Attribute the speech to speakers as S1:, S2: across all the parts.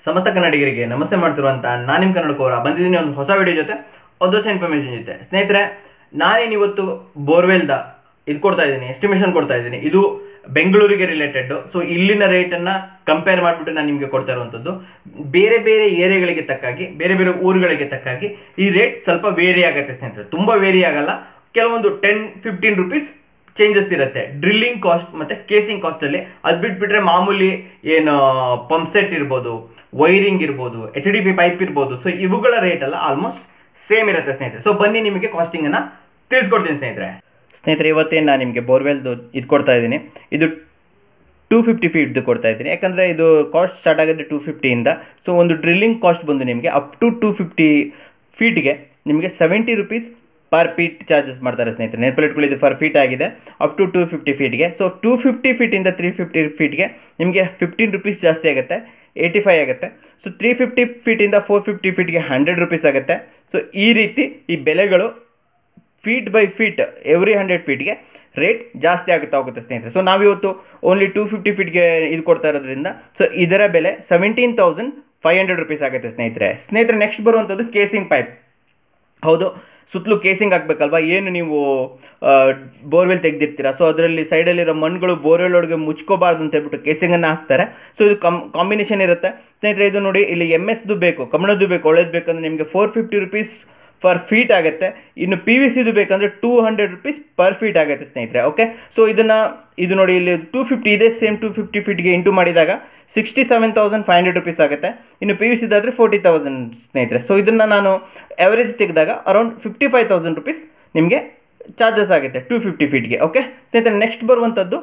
S1: ಸಮಸ್ತ ಕನ್ನಡಿಗರಿಗೆ ನಮಸ್ತೆ ಮಾಡ್ತಿರುವಂತ ನಾನು ನಿಮ್ಮ ಕನ್ನಡಕೋರ ಬಂದಿದ್ದೀನಿ ಒಂದು ಹೊಸ ವಿಡಿಯೋ ಜೊತೆ ಒಂದು ಹೊಸ ಇನ್ಫಾರ್ಮೇಷನ್ ಜೊತೆ ಸ್ನೇಹಿತರೆ ನಾನೇನು ಇವತ್ತು ಬೋರ್ವೆಲ್ದ ಇದು ಕೊಡ್ತಾ ಇದ್ದೀನಿ ಎಸ್ಟಿಮೇಷನ್ ಕೊಡ್ತಾ ಇದ್ದೀನಿ ಇದು ಬೆಂಗಳೂರಿಗೆ ರಿಲೇಟೆಡ್ ಸೊ ಇಲ್ಲಿನ ರೇಟನ್ನು ಕಂಪೇರ್ ಮಾಡಿಬಿಟ್ಟು ನಾನು ನಿಮಗೆ ಕೊಡ್ತಾ ಇರುವಂಥದ್ದು ಬೇರೆ ಬೇರೆ ಏರಿಯಾಗಳಿಗೆ ತಕ್ಕಾಗಿ ಬೇರೆ ಬೇರೆ ಊರುಗಳಿಗೆ ತಕ್ಕಾಗಿ ಈ ರೇಟ್ ಸ್ವಲ್ಪ ವೇರಿ ಆಗುತ್ತೆ ಸ್ನೇಹಿತರೆ ತುಂಬ ವೇರಿ ಆಗಲ್ಲ ಕೆಲವೊಂದು ಟೆನ್ ಫಿಫ್ಟೀನ್ ರುಪೀಸ್ ಚೇಂಜಸ್ ಇರುತ್ತೆ ಡ್ರಿಲ್ಲಿಂಗ್ ಕಾಸ್ಟ್ ಮತ್ತೆ ಕೇಸಿಂಗ್ ಕಾಸ್ಟಲ್ಲಿ ಅದು ಬಿಟ್ಬಿಟ್ರೆ ಮಾಮೂಲಿ ಏನು ಪಂಪ್ ಸೆಟ್ ಇರ್ಬೋದು ವೈರಿಂಗ್ ಇರ್ಬೋದು ಎಚ್ ಡಿ ಪಿ ಪೈಪ್ ಇರ್ಬೋದು ಸೊ ಇವುಗಳ ರೇಟ್ ಎಲ್ಲ ಆಲ್ಮೋಸ್ಟ್ ಸೇಮ್ ಇರುತ್ತೆ ಸ್ನೇಹಿತರೆ ಸೊ ಬನ್ನಿ ನಿಮಗೆ ಕಾಸ್ಟಿಂಗನ್ನು ತಿಳಿಸ್ಕೊಡ್ತೀನಿ ಸ್ನೇಹಿತರೆ ಸ್ನೇಹಿತರೆ ಇವತ್ತೇನು ನಾನು ನಿಮಗೆ ಬೋರ್ವೆಲ್ದು ಇದು ಕೊಡ್ತಾ ಇದ್ದೀನಿ ಇದು ಟೂ ಫಿಫ್ಟಿ ಫೀಟ್ದು ಕೊಡ್ತಾ ಇದ್ದೀನಿ ಯಾಕಂದರೆ ಇದು ಕಾಸ್ಟ್ ಸ್ಟಾರ್ಟ್ ಆಗೋದು ಟೂ ಫಿಫ್ಟಿಯಿಂದ ಸೊ ಒಂದು ಡ್ರಿಲ್ಲಿಂಗ್ ಕಾಸ್ಟ್ ಬಂದು ನಿಮಗೆ ಅಪ್ ಟು ಟೂ ಫಿಫ್ಟಿ ಫೀಟ್ಗೆ ನಿಮಗೆ seventy rupees per feet charges ಮಾಡ್ತಾರೆ ಸ್ನೇಹಿತರೆ ನೆನಪಲ್ಲಿಟ್ಕೊಳ್ಳಿ ಇದು ಪರ್ ಫೀಟ್ ಆಗಿದೆ ಅಪ್ ಟು ಟೂ ಫಿಫ್ಟಿ ಫೀಟ್ಗೆ ಸೊ ಟೂ ಫಿಫ್ಟಿ ಫೀಟಿಂದ ತ್ರೀ ಫಿಫ್ಟಿ ಫೀಟ್ಗೆ ನಿಮಗೆ ಫಿಫ್ಟೀನ್ ರುಪೀಸ್ ಜಾಸ್ತಿ ಆಗುತ್ತೆ ಏಯ್ಟಿ ಫೈವ್ ಆಗುತ್ತೆ ಸೊ ತ್ರೀ ಫಿಫ್ಟಿ ಫೀಟಿಂದ ಫೋರ್ ಫಿಫ್ಟಿ ಫೀಟ್ಗೆ ಹಂಡ್ರೆಡ್ ರುಪೀಸ್ ಆಗುತ್ತೆ ಸೊ ಈ ರೀತಿ ಈ ಬೆಲೆಗಳು feet by feet every hundred ಫೀಟ್ಗೆ ರೇಟ್ ಜಾಸ್ತಿ ಆಗುತ್ತಾ ಹೋಗುತ್ತೆ ಸ್ನೇಹಿತರೆ ಸೊ ನಾವಿವತ್ತು ಓನ್ಲಿ ಟೂ ಫಿಫ್ಟಿ ಫೀಟ್ಗೆ ಇದು ಕೊಡ್ತಾ ಇರೋದ್ರಿಂದ ಸೊ ಇದರ ಬೆಲೆ seventeen thousand five hundred rupees ಆಗುತ್ತೆ ಸ್ನೇಹಿತರೆ ಸ್ನೇಹಿತರೆ ನೆಕ್ಸ್ಟ್ ಬರುವಂಥದ್ದು ಕೇಸಿಂಗ್ ಪೈಪ್ ಹೌದು ಸುತ್ತಲೂ ಕೇಸಿಂಗ್ ಹಾಕ್ಬೇಕಲ್ವಾ ಏನು ನೀವು ಬೋರ್ವೆಲ್ ತೆಗೆದಿರ್ತೀರಾ ಸೊ ಅದರಲ್ಲಿ ಸೈಡಲ್ಲಿರೋ ಮಣ್ಣುಗಳು ಬೋರ್ವೆಲ್ ಒಳಗೆ ಮುಚ್ಕೋಬಾರ್ದು ಅಂತ ಹೇಳ್ಬಿಟ್ಟು ಕೇಸಿಂಗನ್ನು ಹಾಕ್ತಾರೆ ಸೊ ಇದು ಕಮ್ ಕಾಂಬಿನೇಷನ್ ಇರುತ್ತೆ ಸ್ನೇಹಿತರೆ ಇದು ನೋಡಿ ಇಲ್ಲಿ ಎಮ್ ಎಸ್ದು ಬೇಕು ಕಮಣದ್ದು ಬೇಕು ಒಳ್ಳೇದು ಬೇಕಂದ್ರೆ ನಿಮಗೆ four fifty rupees per feet ಆಗುತ್ತೆ ಇನ್ನು ಪಿ ವಿ ಸಿದು ಬೇಕಂದರೆ two hundred rupees per feet ಆಗುತ್ತೆ ಸ್ನೇಹಿತರೆ ಓಕೆ ಸೊ ಇದನ್ನು ಇದು ನೋಡಿ ಇಲ್ಲಿ ಟೂ ಫಿಫ್ಟಿ ಇದೆ ಸೇಮ್ ಟೂ ಫಿಫ್ಟಿ ಫೀಟ್ಗೆ ಇಂಟು ಮಾಡಿದಾಗ sixty seven thousand five hundred rupees ಆಗುತ್ತೆ ಇನ್ನು ಪಿ ವಿ ಸಿದಾದರೆ ಫೋರ್ಟಿ ತೌಸಂಡ್ ಸ್ನೇಹಿತರೆ ಸೊ ಇದನ್ನು ನಾನು ಎವರೇಜ್ ತೆಗೆದಾಗ around fifty five thousand rupees ನಿಮಗೆ ಚಾರ್ಜಸ್ ಆಗುತ್ತೆ ಟೂ ಫಿಫ್ಟಿ ಫೀಟ್ಗೆ ಓಕೆ ಸ್ನೇಹಿತರೆ ನೆಕ್ಸ್ಟ್ ಬರುವಂಥದ್ದು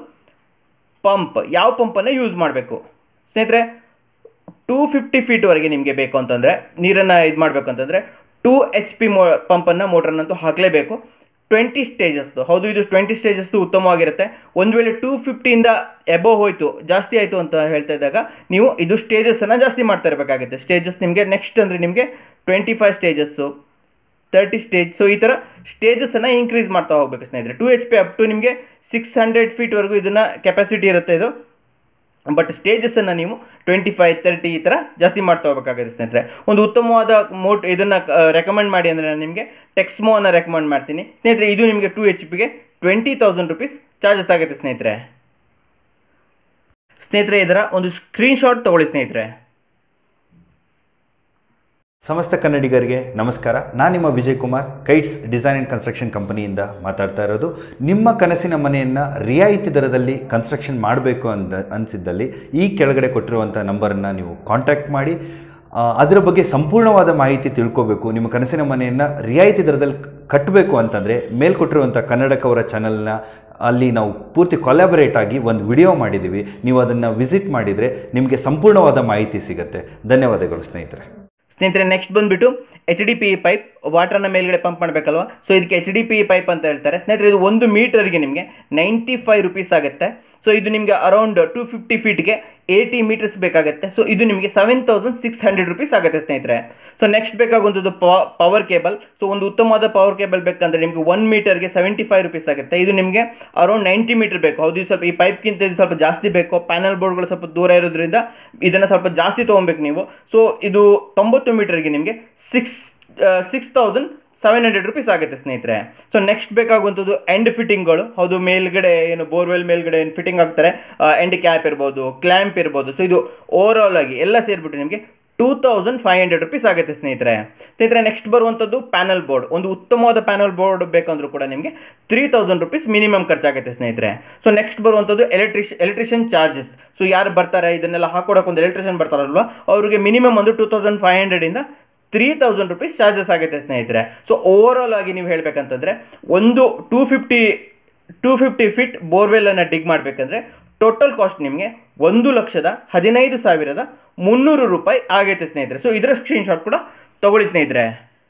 S1: ಪಂಪ್ ಯಾವ ಪಂಪನ್ನು ಯೂಸ್ ಮಾಡಬೇಕು ಸ್ನೇಹಿತರೆ ಟೂ ಫಿಫ್ಟಿ ಫೀಟ್ವರೆಗೆ ನಿಮಗೆ ಬೇಕು ಅಂತಂದರೆ ನೀರನ್ನು ಇದು ಮಾಡಬೇಕು ಅಂತಂದರೆ ಟೂ ಎಚ್ ಪಿ ಮೋ ಪಂಪನ್ನು ಮೋಟ್ರನ್ನಂತೂ ಹಾಕಲೇಬೇಕು ಟ್ವೆಂಟಿ ಸ್ಟೇಜಸ್ದು ಹೌದು ಇದು ಟ್ವೆಂಟಿ ಸ್ಟೇಜಸ್ದು ಉತ್ತಮವಾಗಿರುತ್ತೆ ಒಂದು ವೇಳೆ ಟೂ ಫಿಫ್ಟಿಯಿಂದ ಎಬೋ ಹೋಯಿತು ಜಾಸ್ತಿ ಆಯಿತು ಅಂತ ಹೇಳ್ತಾ ಇದ್ದಾಗ ನೀವು ಇದು ಸ್ಟೇಜಸನ್ನು ಜಾಸ್ತಿ ಮಾಡ್ತಾ ಇರಬೇಕಾಗುತ್ತೆ ಸ್ಟೇಜಸ್ ನಿಮಗೆ ನೆಕ್ಸ್ಟ್ ಅಂದರೆ ನಿಮಗೆ twenty five stages thirty stage so ಈ ಥರ ಸ್ಟೇಜಸನ್ನು ಇನ್ಕ್ರೀಸ್ ಮಾಡ್ತಾ ಹೋಗಬೇಕು ಸ್ನೇಹಿತರೆ two H P up to ನಿಮಗೆ ಸಿಕ್ಸ್ ಹಂಡ್ರೆಡ್ ಫೀಟ್ವರೆಗೂ ಇದನ್ನು ಕೆಪಾಸಿಟಿ ಇರುತ್ತೆ ಇದು ಬಟ್ ಸ್ಟೇಜಸನ್ನು ನೀವು ಟ್ವೆಂಟಿ ಫೈವ್ ತರ್ಟಿ ಈ ಥರ ಜಾಸ್ತಿ ಮಾಡ್ತಾ ಹೋಗಬೇಕಾಗುತ್ತೆ ಸ್ನೇಹಿತರೆ ಒಂದು ಉತ್ತಮವಾದ ಮೋಟ್ ಇದನ್ನು ರೆಕಮೆಂಡ್ ಮಾಡಿ ಅಂದರೆ ನಾನು ನಿಮಗೆ ಟೆಕ್ಸ್ಮೋವನ್ನು ರೆಕಮೆಂಡ್ ಮಾಡ್ತೀನಿ ಸ್ನೇಹಿತರೆ ಇದು ನಿಮಗೆ ಟೂ ಎಚ್ ಪಿಗೆ ಟ್ವೆಂಟಿ ತೌಸಂಡ್ ರುಪೀಸ್ ಚಾರ್ಜಸ್ ಆಗುತ್ತೆ ಸ್ನೇಹಿತರೆ ಸ್ನೇಹಿತರೆ ಇದರ ಒಂದು ಸ್ಕ್ರೀನ್ಶಾಟ್ ತೊಗೊಳ್ಳಿ ಸ್ನೇಹಿತರೆ
S2: ಸಮಸ್ತ ಕನ್ನಡಿಗರಿಗೆ ನಮಸ್ಕಾರ ನಾನು ನಿಮ್ಮ Vijay Kumar Kites design and construction ಕಂಪನಿಯಿಂದ ಮಾತಾಡ್ತಾ ಇರೋದು ನಿಮ್ಮ ಕನಸಿನ ಮನೆಯನ್ನು ರಿಯಾಯಿತಿ ದರದಲ್ಲಿ ಕನ್ಸ್ಟ್ರಕ್ಷನ್ ಮಾಡಬೇಕು ಅಂತ ಅನಿಸಿದ್ದಲ್ಲಿ ಈ ಕೆಳಗಡೆ ಕೊಟ್ಟಿರುವಂಥ ನಂಬರನ್ನು ನೀವು ಕಾಂಟ್ಯಾಕ್ಟ್ ಮಾಡಿ ಆ, ಅದರ ಬಗ್ಗೆ ಸಂಪೂರ್ಣವಾದ ಮಾಹಿತಿ ತಿಳ್ಕೋಬೇಕು ನಿಮ್ಮ ಕನಸಿನ ಮನೆಯನ್ನು ರಿಯಾಯಿತಿ ದರದಲ್ಲಿ ಕಟ್ಟಬೇಕು ಅಂತಂದರೆ ಮೇಲ್ಕೊಟ್ಟಿರುವಂಥ ಕನ್ನಡಕವರ ಚಾನಲ್ನ ಅಲ್ಲಿ ನಾವು ಪೂರ್ತಿ ಕೊಲಾಬರೇಟ್ ಆಗಿ ಒಂದು ವಿಡಿಯೋ ಮಾಡಿದ್ದೀವಿ ನೀವು ಅದನ್ನು ವಿಸಿಟ್ ಮಾಡಿದರೆ ನಿಮಗೆ ಸಂಪೂರ್ಣವಾದ ಮಾಹಿತಿ ಸಿಗುತ್ತೆ ಧನ್ಯವಾದಗಳು ಸ್ನೇಹಿತರೆ
S1: ಸ್ನೇಹಿತರೆ ನೆಕ್ಸ್ಟ್ ಬಂದುಬಿಟ್ಟು ಎಚ್ ಡಿ ಪಿ ಪೈಪ್ ವಾಟರ್ನ ಮೇಲ್ಗಡೆ ಪಂಪ್ ಮಾಡಬೇಕಲ್ವಾ ಸೊ ಇದಕ್ಕೆ ಎಚ್ ಡಿ ಪಿ ಪೈಪ್ ಅಂತ ಹೇಳ್ತಾರೆ ಸ್ನೇಹಿತರೆ ಇದು ಒಂದು ಮೀಟರ್ಗೆ ನಿಮಗೆ ನೈಂಟಿ ಫೈವ್ ರುಪೀಸ್ ಆಗುತ್ತೆ ಸೊ ಇದು ನಿಮಗೆ ಅರೌಂಡ್ ಟು ಫಿಫ್ಟಿ ಫೀಟ್ಗೆ ಏಯ್ಟಿ ಮೀಟರ್ಸ್ ಬೇಕಾಗುತ್ತೆ ಸೊ ಇದು ನಿಮಗೆ seven thousand six hundred rupees ಆಗುತ್ತೆ ಸ್ನೇಹಿತರೆ ಸೊ ನೆಕ್ಸ್ಟ್ ಬೇಕಾಗುವಂಥದ್ದು ಪವರ್ ಕೇಬಲ್ ಸೊ ಒಂದು ಉತ್ತಮವಾದ ಪವರ್ ಕೇಬಲ್ ಬೇಕಂದ್ರೆ ನಿಮಗೆ ಒನ್ ಮೀಟರ್ಗೆ ಸೆವೆಂಟಿ ಫೈವ್ ರುಪೀಸ್ ಆಗುತ್ತೆ ಇದು ನಿಮಗೆ ಅರೌಂಡ್ ನೈಂಟಿ ಮೀಟರ್ ಬೇಕು ಹೌದು ಇದು ಸ್ವಲ್ಪ ಈ ಪೈಪ್ಗಿಂತ ಇದು ಸ್ವಲ್ಪ ಜಾಸ್ತಿ ಬೇಕು ಪ್ಯಾನಲ್ ಬೋರ್ಡ್ಗಳು ಸ್ವಲ್ಪ ದೂರ ಇರೋದ್ರಿಂದ ಇದನ್ನು ಸ್ವಲ್ಪ ಜಾಸ್ತಿ ತೊಗೊಬೇಕು ನೀವು ಸೊ ಇದು ತೊಂಬತ್ತು ಮೀಟರ್ಗೆ ನಿಮಗೆ six six thousand seven hundred rupees ಆಗುತ್ತೆ ಸ್ನೇಹಿತರೆ ಸೊ ನೆಕ್ಸ್ಟ್ ಬೇಕಾಗುವಂಥದ್ದು ಎಂಡ್ ಫಿಟ್ಟಿಂಗ್ಗಳು ಹೌದು ಮೇಲ್ಗಡೆ ಏನು ಬೋರ್ವೆಲ್ ಮೇಲ್ಗಡೆ ಏನು ಫಿಟ್ಟಿಂಗ್ ಆಗ್ತಾರೆ ಎಂಡ್ ಕ್ಯಾಪ್ ಇರ್ಬೋದು ಕ್ಲ್ಯಾಂಪ್ ಇರ್ಬೋದು ಸೊ ಇದು ಓವರ್ ಆಲ್ ಆಗಿ ಎಲ್ಲ ಸೇರಿಬಿಟ್ಟು ನಿಮಗೆ two thousand five hundred rupees ಆಗುತ್ತೆ ಸ್ನೇಹಿತರೆ ಸ್ನೇಹಿತರೆ ನೆಕ್ಸ್ಟ್ ಬರುವಂಥದ್ದು ಪ್ಯಾನಲ್ ಬೋರ್ಡ್ ಒಂದು ಉತ್ತಮವಾದ ಪ್ಯಾನಲ್ ಬೋರ್ಡ್ ಬೇಕಂದ್ರೂ ಕೂಡ ನಿಮಗೆ ತ್ರೀ ತೌಸಂಡ್ ರುಪೀಸ್ ಮಿನಿಮಮ್ ಖರ್ಚಾಗುತ್ತೆ ಸ್ನೇಹಿತರೆ ಸೊ ನೆಕ್ಸ್ಟ್ ಬರುವಂಥದ್ದು ಎಲೆಕ್ಟ್ರಿಷ್ ಎಲೆಕ್ಟ್ರಿಷಿಯನ್ ಚಾರ್ಜಸ್ ಸೊ ಯಾರು ಬರ್ತಾರೆ ಇದನ್ನೆಲ್ಲ ಹಾಕೊಡೋಕೆ ಒಂದು ಎಲೆಕ್ಟ್ರಿಷಿಯನ್ ಬರ್ತಾರಲ್ವ ಅವರಿಗೆ ಮಿನಿಮಮ್ ಒಂದು ಟೂ ತೌಸಂಡ್ ಫೈವ್ ಹಂಡ್ರೆಡಿಂದ ತ್ರೀ ತೌಸಂಡ್ ರುಪೀಸ್ ಚಾರ್ಜಸ್ ಆಗುತ್ತೆ ಸ್ನೇಹಿತರೆ ಸೊ ಓವರ್ ಆಲ್ ಆಗಿ ನೀವು ಹೇಳಬೇಕಂತಂದರೆ ಒಂದು two fifty two fifty feet ಬೋರ್ವೆಲ್ಲನ್ನು ಡಿಗ್ ಮಾಡಬೇಕಂದ್ರೆ ಟೋಟಲ್ ಕಾಸ್ಟ್ ನಿಮಗೆ ಒಂದು ಲಕ್ಷದ ಹದಿನೈದು ಸಾವಿರದ ಮುನ್ನೂರು ರೂಪಾಯಿ ಆಗೈತೆ ಸ್ನೇಹಿತರೆ ಸೊ ಇದರ ಸ್ಕ್ರೀನ್ಶಾಟ್ ಕೂಡ ತಗೊಳ್ಳಿ ಸ್ನೇಹಿತರೆ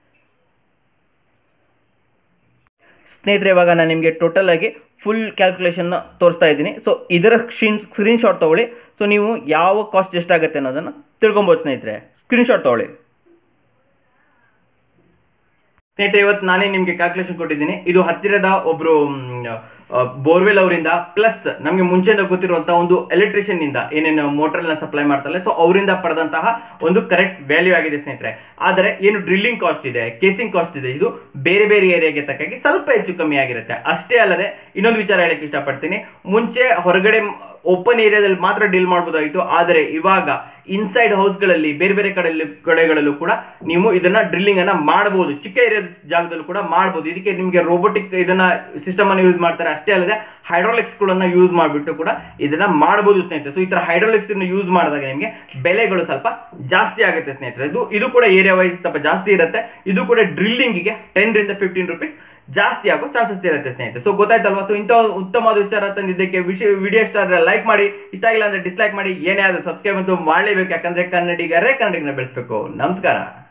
S1: ಸ್ನೇಹಿತರೆ ಇವಾಗ ನಾನು ನಿಮಗೆ ಟೋಟಲ್ ಆಗಿ ಫುಲ್ ಕ್ಯಾಲ್ಕುಲೇಷನ್ನ ತೋರಿಸ್ತಾ ಇದ್ದೀನಿ ಸೊ ಇದರ ಸ್ಕ್ರೀನ್ ಸ್ಕ್ರೀನ್ಶಾಟ್ ತೊಗೊಳ್ಳಿ ಸೊ ನೀವು ಯಾವ ಕಾಸ್ಟ್ ಎಷ್ಟಾಗುತ್ತೆ ಅನ್ನೋದನ್ನು ತಿಳ್ಕೊಬೋದು ಸ್ನೇಹಿತರೆ ಸ್ಕ್ರೀನ್ಶಾಟ್ ತೊಗೊಳ್ಳಿ ಸ್ನೇಹಿತರೆ ಇವತ್ತು ನಾನೇ ನಿಮಗೆ ಕ್ಯಾಲ್ಕುಲೇಷನ್ ಕೊಟ್ಟಿದ್ದೀನಿ ಇದು ಹತ್ತಿರದ ಒಬ್ಬರು ಬೋರ್ವೆಲ್ ಅವರಿಂದ ಪ್ಲಸ್ ನಮಗೆ ಮುಂಚೆಯಿಂದ ಗೊತ್ತಿರುವಂತಹ ಒಂದು ಎಲೆಕ್ಟ್ರಿಷಿಯನ್ ಇಂದ ಏನೇನು ಮೋಟರ್ನ ಸಪ್ಲೈ ಮಾಡ್ತಾರೆ ಸೊ ಅವರಿಂದ ಪಡೆದಂತಹ ಒಂದು ಕರೆಕ್ಟ್ ವ್ಯಾಲ್ಯೂ ಆಗಿದೆ ಸ್ನೇಹಿತರೆ ಆದರೆ ಏನು ಡ್ರಿಲ್ಲಿಂಗ್ ಕಾಸ್ಟ್ ಇದೆ ಕೇಸಿಂಗ್ ಕಾಸ್ಟ್ ಇದೆ ಇದು ಬೇರೆ ಬೇರೆ ಏರಿಯಾಗೆ ತಕ್ಕಾಗಿ ಸ್ವಲ್ಪ ಹೆಚ್ಚು ಕಮ್ಮಿ ಆಗಿರುತ್ತೆ ಅಷ್ಟೇ ಅಲ್ಲದೆ ಇನ್ನೊಂದು ವಿಚಾರ ಹೇಳಕ್ಕೆ ಇಷ್ಟಪಡ್ತೀನಿ ಮುಂಚೆ ಹೊರಗಡೆ ಓಪನ್ ಏರಿಯಾದಲ್ಲಿ ಮಾತ್ರ ಡೀಲ್ ಮಾಡ್ಬೋದಾಗಿತ್ತು ಆದರೆ ಇವಾಗ ಇನ್ಸೈಡ್ ಹೌಸ್ಗಳಲ್ಲಿ ಬೇರೆ ಬೇರೆ ಕಡೆಯಲ್ಲಿ ಕಡೆಗಳಲ್ಲೂ ಕೂಡ ನೀವು ಇದನ್ನ ಡ್ರಿಲ್ಲಿಂಗ್ ಅನ್ನ ಮಾಡಬಹುದು ಚಿಕ್ಕ ಏರಿಯಾದ ಜಾಗದಲ್ಲೂ ಕೂಡ ಮಾಡಬಹುದು ಇದಕ್ಕೆ ನಿಮಗೆ ರೋಬೋಟಿಕ್ ಇದನ್ನ ಸಿಸ್ಟಮ್ ಅನ್ನು ಯೂಸ್ ಮಾಡ್ತಾರೆ ಅಷ್ಟೇ ಅಲ್ಲದೆ ಹೈಡ್ರಾಲಿಕ್ಸ್ ಗಳನ್ನ ಯೂಸ್ ಮಾಡಿಬಿಟ್ಟು ಕೂಡ ಇದನ್ನ ಮಾಡಬಹುದು ಸ್ನೇಹಿತರೆ ಸೊ ಈ ತರ ಹೈಡ್ರಾಲಿಕ್ಸ್ ಯೂಸ್ ಮಾಡಿದಾಗ ನಿಮಗೆ ಬೆಲೆಗಳು ಸ್ವಲ್ಪ ಜಾಸ್ತಿ ಆಗುತ್ತೆ ಸ್ನೇಹಿತರೆ ಇದು ಇದು ಕೂಡ ಏರಿಯಾ ವೈಸ್ ಸ್ವಲ್ಪ ಜಾಸ್ತಿ ಇರುತ್ತೆ ಇದು ಕೂಡ ಡ್ರಿಲ್ಲಿಂಗಿಗೆ ಟೆನ್ ರಿಂದ ಫಿಫ್ಟೀನ್ ರುಪೀಸ್ ಜಾಸ್ತಿ ಆಗೋ ಚಾನ್ಸಸ್ ಇರುತ್ತೆ ಸ್ನೇಹಿತರೆ ಸೊ ಗೊತ್ತಾಯ್ತಲ್ವಾ ಸೊ ಇಂಥ ಉತ್ತಮವಾದ ವಿಚಾರ ತಂದಿದ್ದಕ್ಕೆ ವಿಷಯ ವಿಡಿಯೋ ಇಷ್ಟ ಆದ್ರೆ ಲೈಕ್ ಮಾಡಿ ಇಷ್ಟ ಆಗಿಲ್ಲ ಅಂದ್ರೆ ಡಿಸ್ಲೈಕ್ ಮಾಡಿ ಏನೇ ಆದ್ರೂ ಸಬ್ಸ್ಕ್ರೈಬ್ ಅಂತೂ ಮಾಡಲೇಬೇಕು ಯಾಕಂದ್ರೆ ಕನ್ನಡಿಗರೇ ಕನ್ನಡಿಗನ ಬೆಳೆಸಬೇಕು ನಮಸ್ಕಾರ